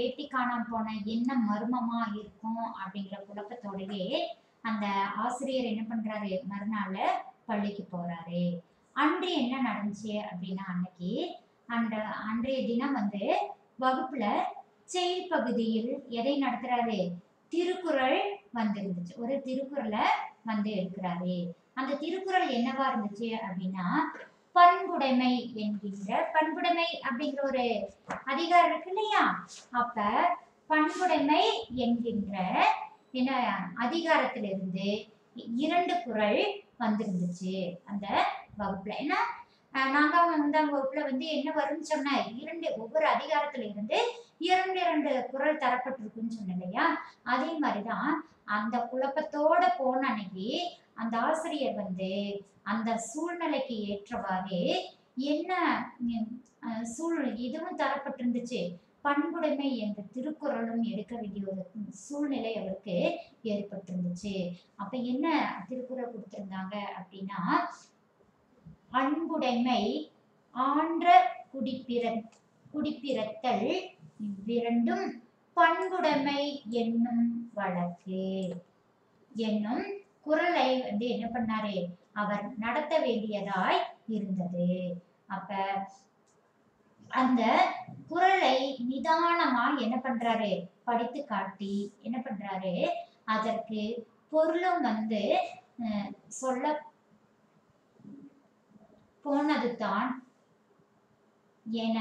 வேட்டி காணாம போன என்ன மர்மமா இருக்கும் அப்படிங்கிற குழப்பத்தோடவே அந்த ஆசிரியர் என்ன பண்றாரு மறுநாள் பள்ளிக்கு போறாரு அன்று என்ன நடந்துச்சு அப்படின்னா அன்னைக்கு அந்த அன்றைய தினம் வந்து வகுப்புல செயல் பகுதியில் எதை நடத்துறாரு திருக்குறள் வந்திருந்துச்சு ஒரு திருக்குறளை வந்து எடுக்கிறாரு அந்த திருக்குறள் என்னவா இருந்துச்சு அப்படின்னா பண்புடைமை என்கின்ற பண்புடைமை அப்படிங்கிற ஒரு அதிகாரம் இருக்கு இல்லையா அப்ப பண்புடைமை என்கின்ற என்ன அதிகாரத்திலிருந்து இரண்டு குறள் வந்திருந்துச்சு அந்த வகுப்புல ஏன்னா அஹ், நான்காம் ஐந்தாம் வகுப்புல வந்து என்ன வரும்னு சொன்னேன் இரண்டு ஒவ்வொரு அதிகாரத்துல இருந்து இரண்டு இரண்டு குறள் தரப்பட்டிருக்குன்னு சொன்னேன் இல்லையா அதே மாதிரிதான் அந்த குழப்பத்தோட போன அன்னைக்கு அந்த ஆசிரியர் வந்து அந்த சூழ்நிலைக்கு ஏற்றவாறு என்ன உம், அஹ், சூழ் இதுவும் தரப்பட்டிருந்துச்சு பண்புடைமை என்ற திருக்குறளும் எடுக்க வேண்டிய ஒரு சூழ்நிலை அவருக்கு ஏற்பட்டிருந்துச்சு அப்ப என்ன திருக்குறள் கொடுத்திருந்தாங்க அப்படின்னா அன்புடைமை ஆன்ற குடிப்பிற குடிப்பிறத்தல் இவ்விரண்டும் பண்புடைமை என்னும் வழக்கு என்னும் குறளை வந்து என்ன பண்ணாரு அவர் நடத்த வேண்டியதாய் இருந்தது அப்ப அந்த குறளை நிதானமா என்ன பண்றாரு படித்து காட்டி என்ன பண்றாரு அதற்கு பொருளும் வந்து அஹ், சொல்ல போனதுதான் என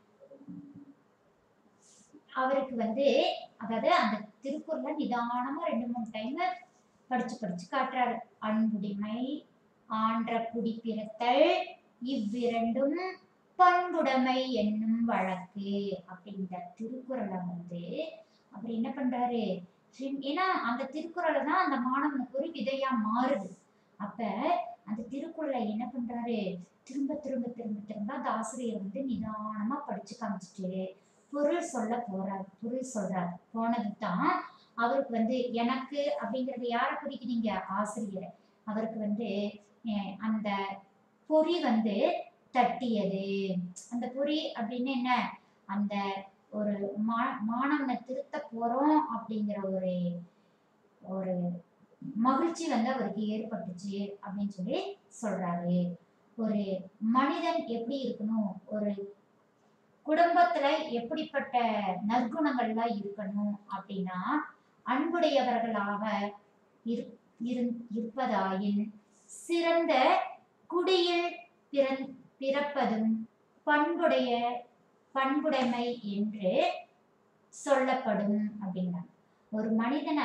அவருக்கு வந்து அதாவது அந்த திருக்குறளை நிதானமா ரெண்டு மூணு டைம் படிச்சு படிச்சு காட்டுறாரு அன்புடைமை ஆன்ற குடிப்பிறத்தல் இவ்விரண்டும் பண்புடைமை என்னும் வழக்கு அப்படின்ற திருக்குறளை வந்து அவர் என்ன பண்றாரு சின்- ஏன்னா அந்த திருக்குறளை தான் அந்த மாணவனுக்கு ஒரு விதையா மாறுது அப்ப அந்த திருக்குறளை என்ன பண்றாரு திரும்ப திரும்ப திரும்ப திரும்ப அந்த ஆசிரியர் வந்து நிதானமா படிச்சு காமிச்சிட்டு பொருள் சொல்ல போறாரு பொருள் சொல்றாரு போனது தான் அவருக்கு வந்து எனக்கு அப்படிங்கறது யாரை குறிக்கிறீங்க ஆசிரியரை அவருக்கு வந்து அஹ், அந்த பொறி வந்து தட்டியது அந்த பொறி அப்படின்னு என்ன அந்த ஒரு மா மாணவனை திருத்த போறோம் அப்படிங்கிற ஒரு ஒரு மகிழ்ச்சி வந்து அவருக்கு ஏற்பட்டுச்சு அப்படின்னு சொல்லி சொல்றாரு ஒரு மனிதன் எப்படி இருக்கணும் ஒரு குடும்பத்துல எப்படிப்பட்ட நற்குணங்கள்லாம் இருக்கணும் அப்படின்னா அன்புடையவர்களாக இரு இருந்- இருப்பதாயின் சிறந்த குடியில் பிறந் பிறப்பதும் பண்புடைய பண்புடைமை என்று சொல்லப்படும் அப்படிங்கிறாங்க ஒரு மனிதனை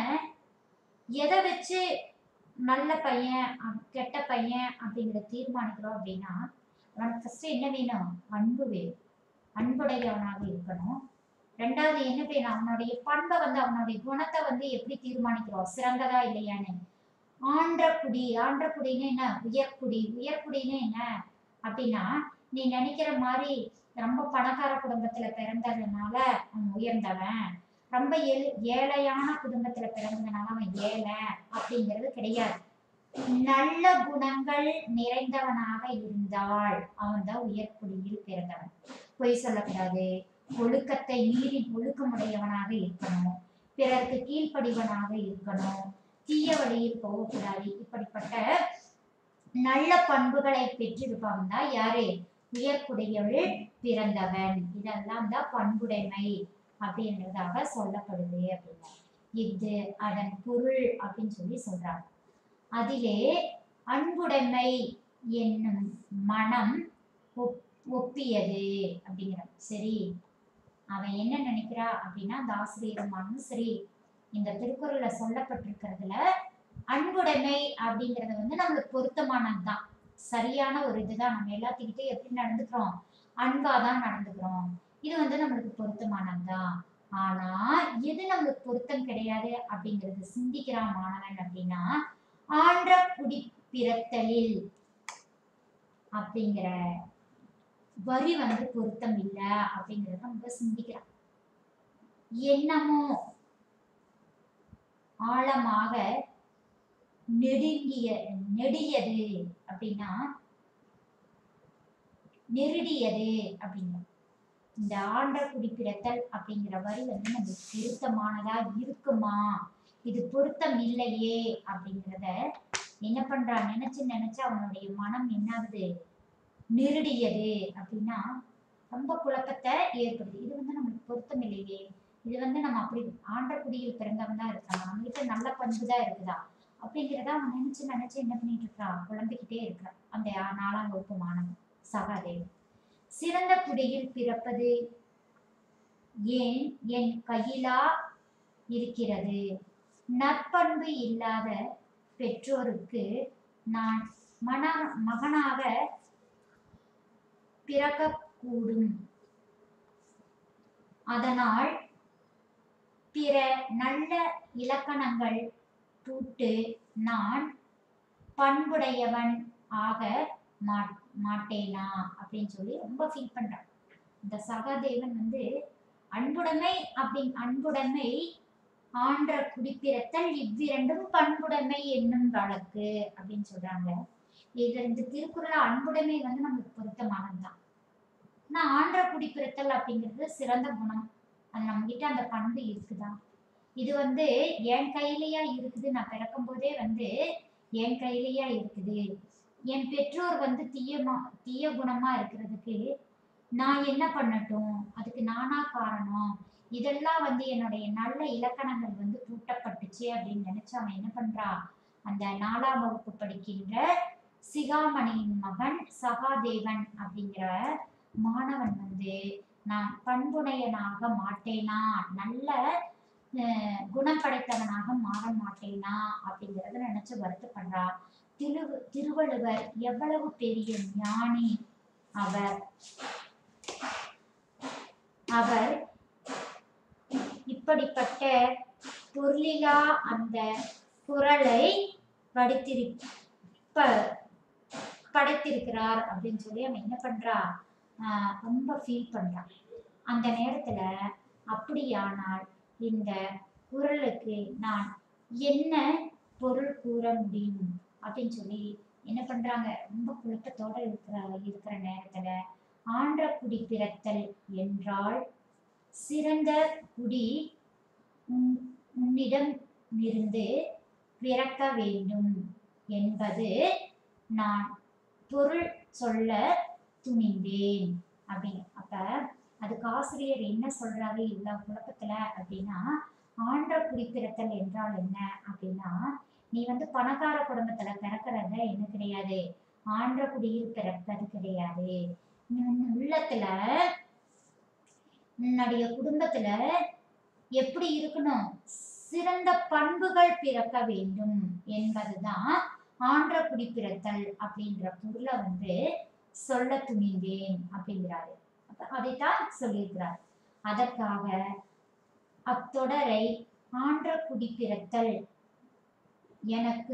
எதை வச்சு நல்ல பையன் அ- கெட்ட பையன் அப்படிங்கிற தீர்மானிக்கிறோம் அப்படின்னா அவனுக்கு ஃபர்ஸ்ட் என்ன வேணும் அன்பு வேணும் அன்புடையவனாக இருக்கணும் ரெண்டாவது என்ன வேணும் அவனுடைய பண்பை வந்து அவனுடைய குணத்தை வந்து எப்படி தீர்மானிக்கிறோம் சிறந்ததா இல்லையான்னு ஆன்ற குடி ஆன்ற குடின்னு என்ன உயர்குடி உயர்குடின்னு என்ன அப்படின்னா நீ நினைக்கிற மாதிரி ரொம்ப பணக்கார குடும்பத்துல பிறந்ததுனால அவன் உயர்ந்தவன் ரொம்ப ஏழை ஏழையான குடும்பத்துல பிறந்ததுனால அவன் ஏழை அப்படிங்கிறது கிடையாது நல்ல குணங்கள் நிறைந்தவனாக இருந்தால் அவன்தான் உயர்குடியில் பிறந்தவன் பொய் சொல்லக்கூடாது ஒழுக்கத்தை மீறி ஒழுக்கமுடையவனாக இருக்கணும் பிறருக்கு கீழ்ப்படிவனாக இருக்கணும் தீய வழியில் போகக்கூடாது இப்படிப்பட்ட நல்ல பண்புகளை பெற்றிருப்பவன் தான் யாரு உயர்குடியவள் பிறந்தவன் இதெல்லாம் தான் பண்புடைமை அப்படின்றதாக சொல்லப்படுது அப்படின்னா இது அதன் பொருள் அப்படின்னு சொல்லி சொல்றாங்க அதிலே அன்புடைமை என்னும் மனம் ஒப்- ஒப்பியது அப்படிங்கிறார் சரி அவன் என்ன நினைக்கிறா அப்படின்னா அந்த ஆசிரியருமானும் சரி இந்த திருக்குறள்ல சொல்லப்பட்டிருக்கிறதுல அன்புடைமை அப்படிங்கறது வந்து நம்மளுக்கு பொருத்தமானதுதான் சரியான ஒரு இதுதான் நம்ம எல்லாத்துக்கிட்டே எப்படி நடந்துக்கிறோம் அன்பா தான் நடந்துக்கிறோம் இது வந்து நம்மளுக்கு பொருத்தமானதுதான் ஆனா எது நம்மளுக்கு பொருத்தம் கிடையாது அப்படிங்கறது சிந்திக்கிறான் மாணவன் அப்படின்னா ஆன்ற குடி பிறத்தலில் அப்படிங்கிற வரி வந்து பொருத்தம் இல்ல அப்படிங்கறத நம்ம சிந்திக்கிறான் எண்ணமோ ஆழமாக நெடுங்கிய நெடியது அப்படின்னா நெருடியது அப்படின்னா இந்த ஆண்ட குடிப்பிறத்தல் அப்படிங்கிற வரி வந்து நமக்கு பொருத்தமானதா இருக்குமா இது பொருத்தம் இல்லையே அப்படிங்கிறத என்ன பண்றான் நினைச்சு நினைச்சு அவனுடைய மனம் என்னாகுது நெருடியது அப்படின்னா ரொம்ப குழப்பத்தை ஏற்படுது இது வந்து நம்மளுக்கு பொருத்தம் இல்லையே இது வந்து நம்ம அப்படி ஆண்ட குடியில் பிறந்தவன் தான் இருக்கான் நம்ம கிட்ட நல்ல பண்பு தான் இருக்குதா அப்படிங்கிறத அவன் நினைச்சு நினைச்சு என்ன பண்ணிட்டு இருக்கிறான் குழம்பிக்கிட்டே இருக்கிறான் அந்த நாலாம் வகுப்பு மாணவன் சகாதேவன் சிறந்த குடியில் பிறப்பது ஏன் என் கையிலா இருக்கிறது நற்பண்பு இல்லாத பெற்றோருக்கு நான் மன மகனாக பிறக்கக்கூடும் அதனால் பிற நல்ல இலக்கணங்கள் பூட்டு நான் பண்புடையவன் ஆக மாட்- மாட்டேனா அப்படின்னு சொல்லி ரொம்ப ஃபீல் பண்றான் இந்த சகாதேவன் வந்து அன்புடைமை அப்படி அன்புடைமை ஆன்ற குடிப்பிறத்தல் இவ்விரண்டும் பண்புடைமை என்னும் வழக்கு அப்படின்னு சொல்றாங்க இது இந்த திருக்குறள் அன்புடைமை வந்து நமக்கு பொருத்தமானதுதான் ஆனா ஆன்ற குடிப்பிறத்தல் அப்படிங்கிறது சிறந்த குணம் அது நம்ம கிட்ட அந்த பண்பு இருக்குதா இது வந்து என் கையிலயா இருக்குது நான் பிறக்கும் போதே வந்து என் கையிலயா இருக்குது என் பெற்றோர் வந்து தீயமா தீய குணமா இருக்கிறதுக்கு நான் என்ன பண்ணட்டும் அதுக்கு நானா காரணம் இதெல்லாம் வந்து என்னுடைய நல்ல இலக்கணங்கள் வந்து பூட்டப்பட்டுச்சு அப்படின்னு நினைச்சு அவன் என்ன பண்றான் அந்த நாலாம் வகுப்பு படிக்கின்ற சிகாமணியின் மகன் சகாதேவன் அப்படிங்கிற மாணவன் வந்து நான் பண்புடையனாக மாட்டேனா நல்ல அஹ், குணம் படைத்தவனாக மாற மாட்டேனா அப்படிங்கறத நினைச்சு வருத்தப்படுறா திரு திருவள்ளுவர் எவ்வளவு பெரிய ஞானி அவர் அவர் இப்படிப்பட்ட பொருளிலா அந்த குரலை படித்திருப்ப படைத்திருக்கிறார் அப்படின்னு சொல்லி அவன் என்ன பண்றா ஆஹ் ரொம்ப ஃபீல் பண்றான் அந்த நேரத்துல அப்படியானால் இந்த குரலுக்கு நான் என்ன பொருள் கூற முடியும் அப்படின்னு சொல்லி என்ன பண்றாங்க ரொம்ப குழப்பத்தோட இருக்கிற இருக்கிற நேரத்துல ஆன்ற குடி பிறத்தல் என்றால் சிறந்த குடி உன்- உன்னிடம் இருந்து பிறக்க வேண்டும் என்பது நான் பொருள் சொல்ல துணிந்தேன் அப்படின்னு அப்ப அதுக்கு ஆசிரியர் என்ன சொல்றாரு எல்லா குழப்பத்துல அப்படின்னா ஆன்ற குடிப்பிறத்தல் என்றால் என்ன அப்படின்னா நீ வந்து பணக்கார குடும்பத்துல பிறக்கிறத என்ன கிடையாது ஆன்ற குடியில் பிறப்பது கிடையாது நீ உன் உள்ளத்துல உன்னுடைய குடும்பத்துல எப்படி இருக்கணும் சிறந்த பண்புகள் பிறக்க வேண்டும் என்பதுதான் ஆன்ற குடிப்பிறத்தல் அப்படின்ற பொருளை வந்து சொல்ல துணிந்தேன் அப்படிங்கிறாரு அப்ப அதைத்தான் சொல்லியிருக்கிறார் அதற்காக அத்தொடரை ஆன்ற குடிப்பிறத்தல் எனக்கு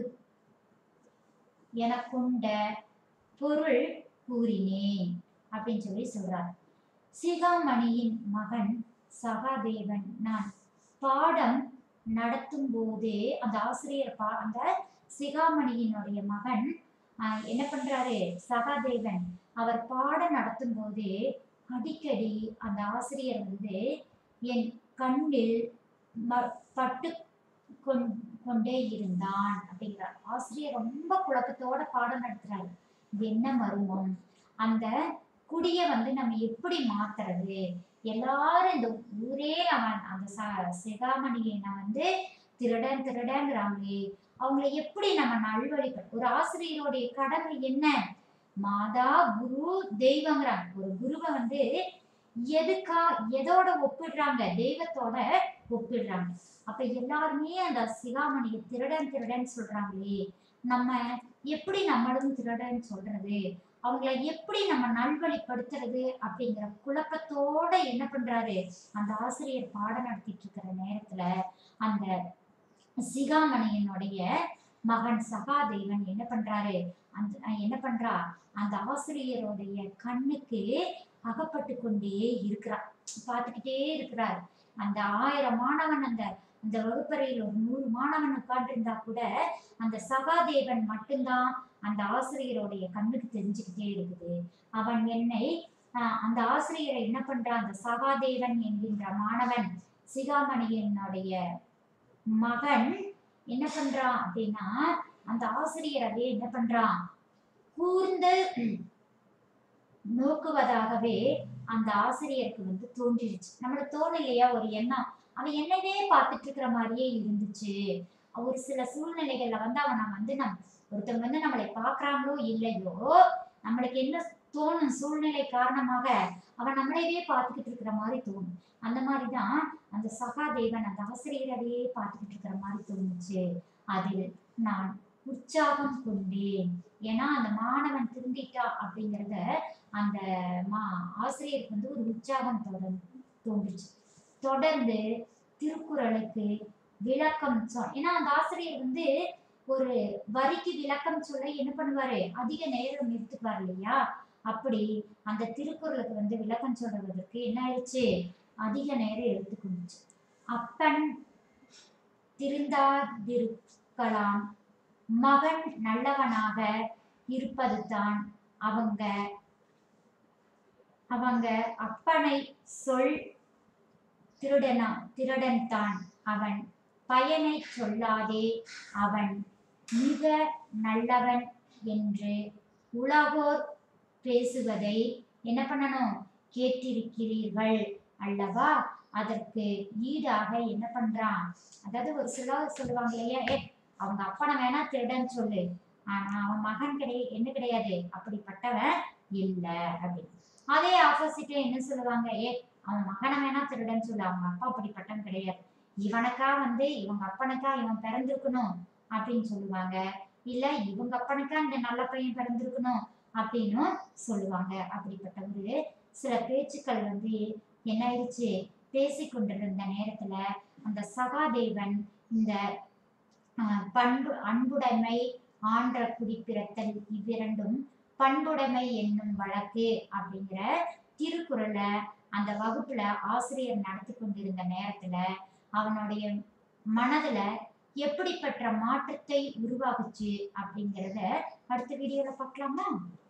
எனக்குண்ட பொருள் கூறினேன் அப்படின்னு சொல்லி சொல்றார் சிகாமணியின் மகன் சகாதேவன் நான் பாடம் நடத்தும் போது அந்த ஆசிரியர் பா அந்த சிகாமணியினுடைய மகன் ஆஹ், என்ன பண்றாரு சகாதேவன் அவர் பாடம் நடத்தும் போது அடிக்கடி அந்த ஆசிரியர் வந்து என் கண்ணில் ம- பட்டு கொண் கொண்டே இருந்தான் அப்படிங்கிறார் ஆசிரியர் ரொம்ப குழப்பத்தோட பாடம் நடத்துறாரு இது என்ன மர்மம் அந்த குடிய வந்து நம்ம எப்படி மாத்துறது எல்லாரும் இந்த ஊரே அவன் அந்த ச சிகாமணியை நான் வந்து திருடன் திருடங்கிறாங்களே அவங்கள எப்படி நம்ம நல்வழிப்பட ஒரு ஆசிரியருடைய கடமை என்ன மாதா குரு தெய்வங்கிறாங்க ஒரு குருவை வந்து எதுக்கா எதோட ஒப்பிடுறாங்க தெய்வத்தோட ஒப்பிடுறாங்க அப்ப எல்லாருமே அந்த சிகாமணியை திருடன் திருடன் சொல்றாங்களே நம்ம எப்படி நம்மளும் திருடன் சொல்றது அவங்கள எப்படி நம்ம நல்வழிப்படுத்துறது அப்படிங்கிற குழப்பத்தோட என்ன பண்றாரு அந்த ஆசிரியர் பாடம் நடத்திட்டு இருக்கிற நேரத்துல அந்த சிகாமணியனுடைய மகன் சகாதேவன் என்ன பண்றாரு அந்த அஹ் என்ன பண்றா அந்த ஆசிரியருடைய கண்ணுக்கு அகப்பட்டு கொண்டே இருக்கிறார் பார்த்துக்கிட்டே இருக்கிறார் அந்த ஆயிரம் மாணவன் அந்த அந்த வகுப்பறையில் ஒரு நூறு மாணவன் உட்கார்ந்திருந்தா கூட அந்த சகாதேவன் மட்டும்தான் அந்த ஆசிரியருடைய கண்ணுக்கு தெரிஞ்சுக்கிட்டே இருக்குது அவன் என்னை ஆஹ் அந்த ஆசிரியரை என்ன பண்றான் அந்த சகாதேவன் என்கின்ற மாணவன் சிகாமணியனுடைய மகன் என்ன பண்றான் அப்படின்னா அந்த ஆசிரியர் அதே என்ன பண்றான் கூர்ந்து நோக்குவதாகவே அந்த ஆசிரியருக்கு வந்து தோன்றிடுச்சு நம்மளுக்கு தோணலையா ஒரு எண்ணம் அவன் என்னவே பார்த்துட்டு இருக்கிற மாதிரியே இருந்துச்சு ஒரு சில சூழ்நிலைகள்ல வந்து அவனை வந்து நம் ஒருத்தவங்க வந்து நம்மளை பார்க்கறாங்களோ இல்லையோ நம்மளுக்கு என்ன தோணும் சூழ்நிலை காரணமாக அவன் நம்மளையே பார்த்துக்கிட்டு இருக்கிற மாதிரி தோணும் அந்த மாதிரி தான் அந்த சகாதேவன் அந்த ஆசிரியரவே பார்த்துக்கிட்டு இருக்கிற மாதிரி தோணுச்சு அதில் நான் உற்சாகம் கொண்டேன் ஏன்னா அந்த மாணவன் திருந்திட்டா அப்படிங்கிறத அந்த மா ஆசிரியருக்கு வந்து ஒரு உற்சாகம் தொடர்ந்து தோன்றுச்சு தொடர்ந்து திருக்குறளுக்கு விளக்கம் சொ ஏன்னா அந்த ஆசிரியர் வந்து ஒரு வரிக்கு விளக்கம் சொல்ல என்ன பண்ணுவாரு அதிக நேரம் எடுத்துக்குவார் இல்லையா அப்படி அந்த திருக்குறளுக்கு வந்து விளக்கம் சொல்றதுக்கு என்ன ஆயிடுச்சு அதிக நேரம் எடுத்துக்கொண்டுச்சு அப்பன் திருந்தாதிருக்கலாம் மகன் நல்லவனாக இருப்பது தான் அவங்க அவங்க அப்பனை சொல் திருடனா திருடன் தான் அவன் பயனை சொல்லாதே அவன் மிக நல்லவன் என்று உலகோர் பேசுவதை என்ன பண்ணணும் கேட்டிருக்கிறீர்கள் அல்லவா அதற்கு ஈடாக என்ன பண்றான் அதாவது ஒரு சிலர் சொல்லுவாங்க இல்லையா ஏ அவங்க அப்பனை வேணா திருடன் சொல்லு ஆனா அவன் மகன் கிடையாது என்ன கிடையாது அப்படிப்பட்டவன் இல்ல அப்படின்னு அதே ஆப்போசிட்டா என்ன சொல்லுவாங்க ஏ அவன் மகனை வேணா திருடன் சொல்லு அவங்க அப்பா அப்படிப்பட்டவன் கிடையாது இவனுக்கா வந்து இவங்க அப்பனுக்கா இவன் பிறந்திருக்கணும் அப்படின்னு சொல்லுவாங்க இல்ல இவங்க அப்பனுக்கா இந்த நல்ல பையன் பிறந்திருக்கணும் அப்படின்னும் சொல்லுவாங்க அப்படிப்பட்ட ஒரு சில பேச்சுக்கள் வந்து என்ன ஆயிடுச்சு பேசி கொண்டிருந்த நேரத்துல அந்த சகாதேவன் இந்த ஆஹ், பண்பு அன்புடைமை ஆன்ற குடிப்பிறத்தல் இவ்விரண்டும் பண்புடைமை என்னும் வழக்கு அப்படிங்கிற திருக்குறளை அந்த வகுப்புல ஆசிரியர் நடத்தி கொண்டிருந்த நேரத்துல அவனுடைய மனதுல எப்படிப்பட்ட மாற்றத்தை உருவாகுச்சு அப்படிங்கிறத அடுத்த வீடியோல பார்க்கலாமா